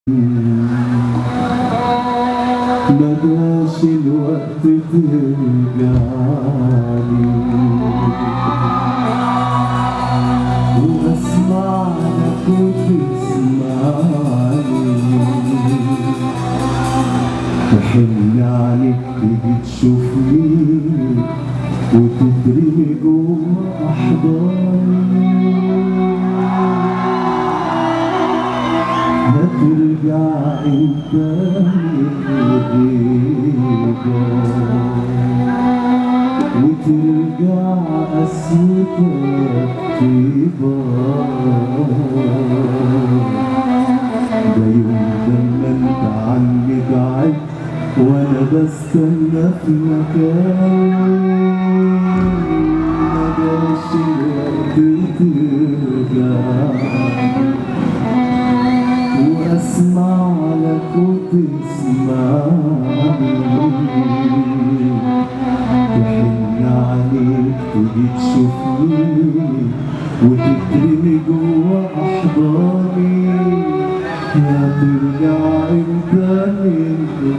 مداش الوقت ترجعلي واسمع لك وتسمعني بحن عليك تيجي تشوفني وتترمي جوا احضاني هترجع انت وترجع قسوتك تبان ده يوم لما انت عني بعدت وانا بستنى في مكان ما جاش الوقت ترجع واسمع لك وتسمعني تحن عليك تيجي تشوفني وتترمي جوا احضاني يا ترجع انت من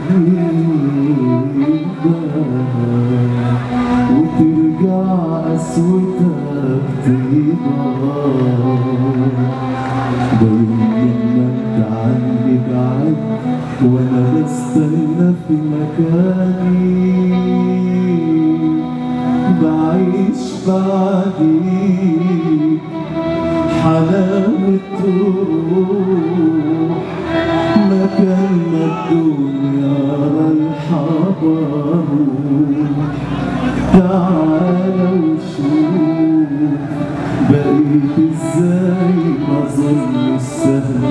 جديد وترجع قسوتك تبان دايما ما انت عني بعيد وانا بستنى في مكاني بعيش بعديك حلاوة روح مكان ما الدنيا رايحة بروح تعالى وشوف بقيت ازاي ما اظن السهل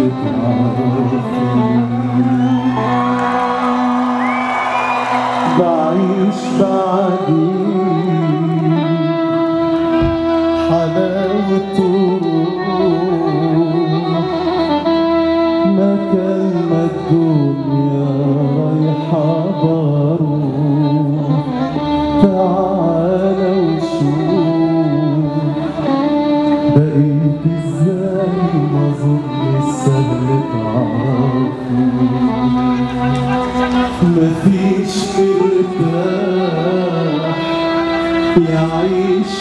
تعرفني بعيش بعديك حلاوة روح مكان ما الدنيا رايحة بروح تعالى وشوف بقيت ازاي ما اظن السهل تعرفني مفيش مرتاح يعيش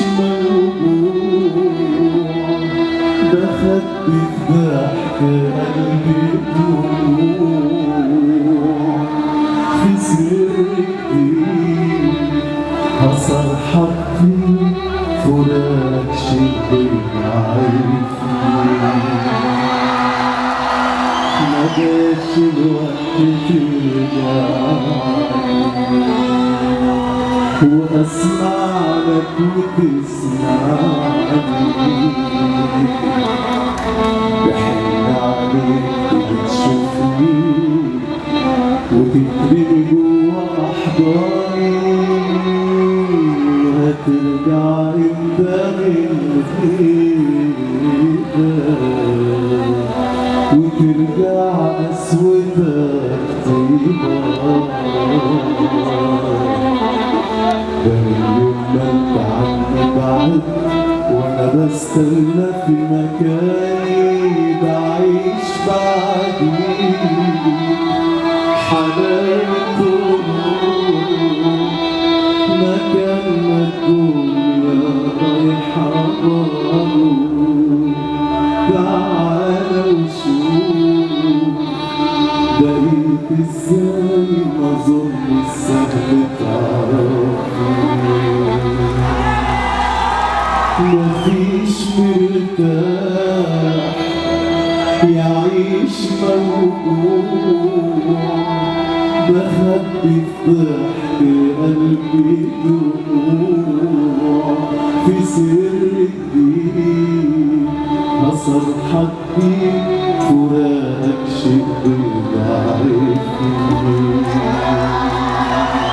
موجوع دخلت في ضحك قلبي دموع في سر كتير حصل حقي فراق شبه عارفني ما جاش الوقت ترجع واسمع لك وتسمعني بحن عليك وتشوفني وتترمي جوا احضاني هترجع انت من غيرك وترجع قسوتك تبان ده اليوم ما انت عني بعد وانا بستنى في مكاني بعيش بعديك حلاوة روح مكان ما الدنيا رايحة بروح تعالى وشوف بقيت ازاي ما اظن السهل تعرفني مفيش مرتاح يعيش موجوع بخبي في ضحك قلبي دموع في سر كبير حصل حقي فراقك شبه بعرفني